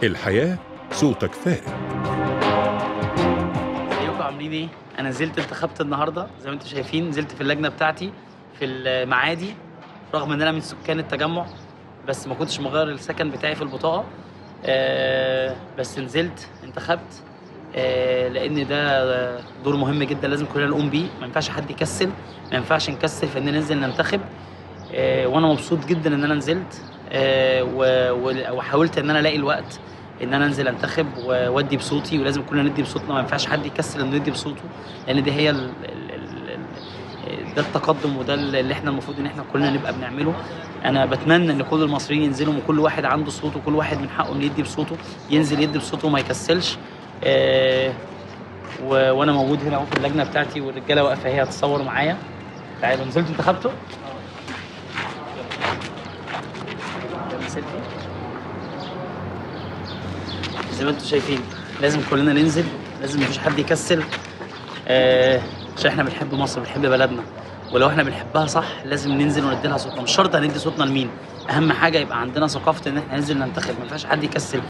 الحياة صوتك فارق ازيكم عاملين ايه؟ انا نزلت انتخبت النهارده زي ما انتم شايفين نزلت في اللجنه بتاعتي في المعادي رغم ان انا من سكان التجمع بس ما كنتش مغير السكن بتاعي في البطاقه آه بس نزلت انتخبت آه لان ده دور مهم جدا لازم كلنا نقوم بيه ما ينفعش حد يكسل ما ينفعش نكسل في ان ننزل ننتخب آه وانا مبسوط جدا ان انا نزلت آه و- و- وحاولت ان انا الاقي الوقت ان انا انزل انتخب وادي بصوتي ولازم كلنا ندي بصوتنا ما ينفعش حد يكسل انه يدي بصوته لان دي هي ال ال ال ال ده التقدم وده اللي احنا المفروض ان احنا كلنا نبقى بنعمله انا بتمنى ان كل المصريين ينزلوا وكل واحد عنده صوت وكل واحد من حقه انه يدي بصوته ينزل يدي بصوته وما يكسلش آه و- وانا موجود هنا اهو في اللجنه بتاعتي والرجاله واقفه هي هتصور معايا تعالوا نزلتوا انتخبتوا يلا سيلفي زي ما انتم شايفين لازم كلنا ننزل لازم مفيش حد يكسل آه عشان احنا بنحب مصر بنحب بلدنا ولو احنا بنحبها صح لازم ننزل وندي لها صوتنا مش شرط هندي صوتنا لمين اهم حاجه يبقى عندنا ثقافه ان احنا ننزل ننتخب ما ينفعش حد يكسل